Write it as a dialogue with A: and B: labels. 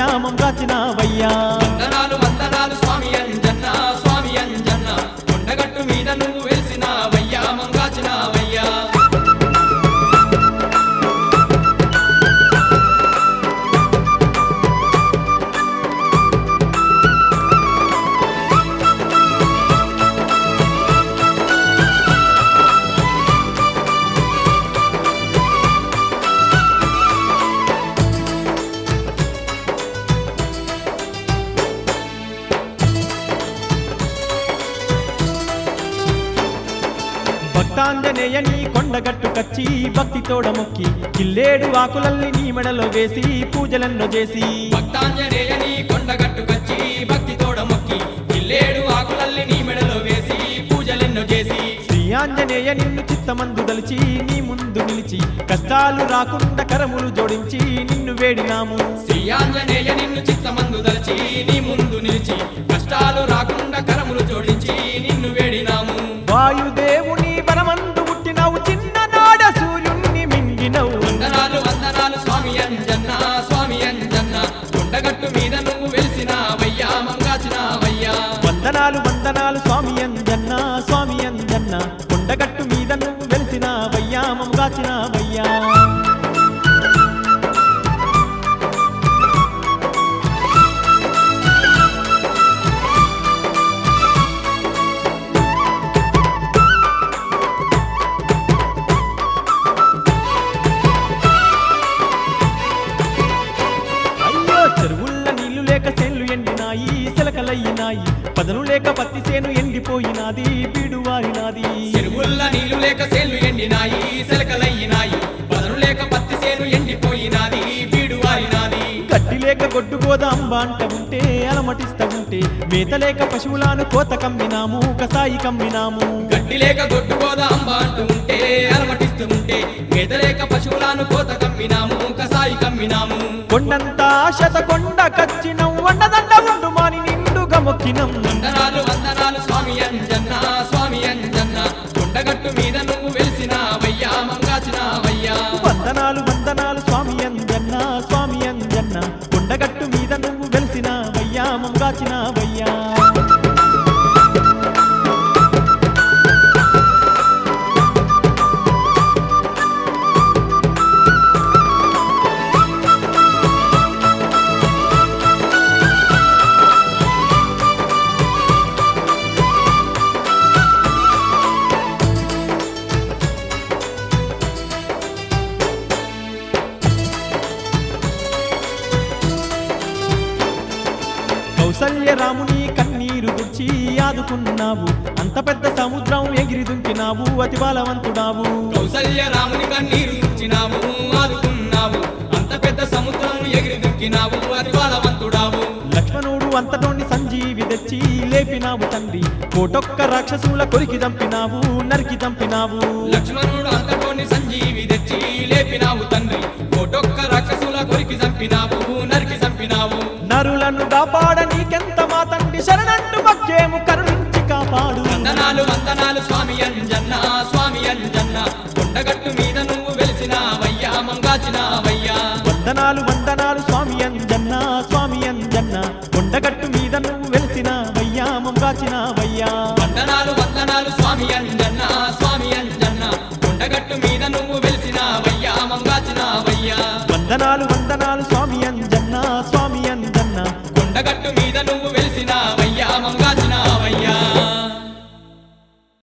A: వయ్యామం కాచినావయ్యా
B: వందనాలు వందనాలు స్వామి అంజన్న స్వామి అంజన్న కొండగట్టు మీద నువ్వు వెలిసినావయ్యా మంగాచినావయ్యా
A: భక్తాంజనేయ నీ కొండగట్టు కచ్చి భక్తి తోడ మొక్కి కిల్లేడు ఆకులల్ని నీ మెడలో వేసి పూజలెన్నో చేసి
B: భక్తాంజనేయ నీ కొండగట్టు కచ్చి భక్తి తోడ మొక్కి ఇల్లేడు ఆకులల్లి నీ మెడలో వేసి పూజలెన్నో చేసి
A: శ్రీ ఆంజనేయ నిన్ను చిత్తమందు దలిచి నీ ముందు నిలిచి కష్టాలు రాకుండా కరములు జోడించి నిన్ను వేడినాము
B: శ్రీ ఆంజనేయ నిన్ను చిత్తమందు దలచి నీ ముందు నిలిచి కష్టాలు రాకుండా కరములు జోడించి నిన్ను వేడినాము
A: వాయుదేవుని వరమందు పుట్టినవు చిన్ననాడ సూర్యుణ్ణి మింగినవు
B: వందనాలు వందనాలు స్వామి అంజన్న స్వామి అంజన్న కొండగట్టు మీద నువ్వు వెలిసినావయ్యా మంగాచినావయ్యా
A: వందనాలు వందనాలు స్వామి అంజన్న స్వామి అంజన్న కొండగట్టు మీద నువ్వు వెలిసిన వయ్యామం కాచినావయ్యా అయ్యో చెరువుల్ల నీళ్లు లేక సేన్లు ఎండినాయి సెలకలయ్యినాయి పదను లేక పత్తి సేను ఎండిపోయినాది బీడు వారినాది
B: చెరువుల్ల నీళ్లు లేక సేలు ఎండినాయి సెలకలయ్యినాయి పదను లేక పత్తి సేను ఎండిపోయినాది బీడు వారినాది
A: గడ్డి లేక గొడ్డు గోదాంబ అంట ఉంటే అలమటిస్త ఉంటే మేత లేక పశువులను కోత కమ్మినాము కసాయి కమ్మినాము
B: గడ్డి లేక గొడ్డు గోదాంబ అంటూ ఉంటే అలమటిస్తూ ఉంటే గేద లేక పశువులను కోత కమ్మినాము కసాయి కమ్మినాము
A: కొండంతా శత కొండ కచ్చినం వండదండ ఉండు మాని నిండుగా మొక్కినం
B: వందనాలు వందనాలు స్వామి అంజన్న స్వామి అంజన్న కొండగట్టు మీద నువ్వు వెలిసినావయ్యా మంగాచినావయ్యా
A: వందనాలు వందనాలు స్వామి అంజన్న స్వామి అంజన్న కొండగట్టు మీద నువ్వు వెలిసిన వయ్యామం కాచిన వయ్యా కౌసల్య రాముని కన్నీరు తుడిచి ఆదుకున్నావు అంత పెద్ద సముద్రం ఎగిరి దుంకినావు అతి బలవంతుడావు
B: కౌసల్య రాముని కన్నీరు తుడిచినావు ఆదుకున్నావు అంత పెద్ద సముద్రం ఎగిరి దుక్కినావు అది బలవంతుడావు
A: లక్ష్మణుడు అంతటోని సంజీవి తెచ్చి లేపినావు తండ్రి కోటొక్క రాక్షసుల కొరికి దంపినావు నరికి దంపినావు
B: లక్ష్మణుడు అంతటోని సంజీవి తెచ్చి లేపినావు తండ్రి కోటొక్క రాక్షసుల కొరికి చంపినావు నరికి చంపినావు
A: నరులను కాపాడ నీకెంత మా తండ్రి శరణంటు మక్కేము కరుణించి కాపాడు
B: వందనాలు వందనాలు స్వామి అంజన్న స్వామి అంజన్న కొండగట్టు మీద నువ్వు వెలిసినావయ్యా మంగాచినావయ్యా
A: వందనాలు వందనాలు స్వామి అంజన్న స్వామి అంజన్న కొండగట్టు మీద నువ్వు వెలిసిన వయ్యామం కాచిన వయ్యా
B: వందనాలు వందనాలు స్వామి అంజన్న స్వామి అంజన్న కొండగట్టు మీద నువ్వు వెలిసినావయ్యా మంగాచినావయ్యా
A: వందనాలు వందనాలు స్వామి అంజన్న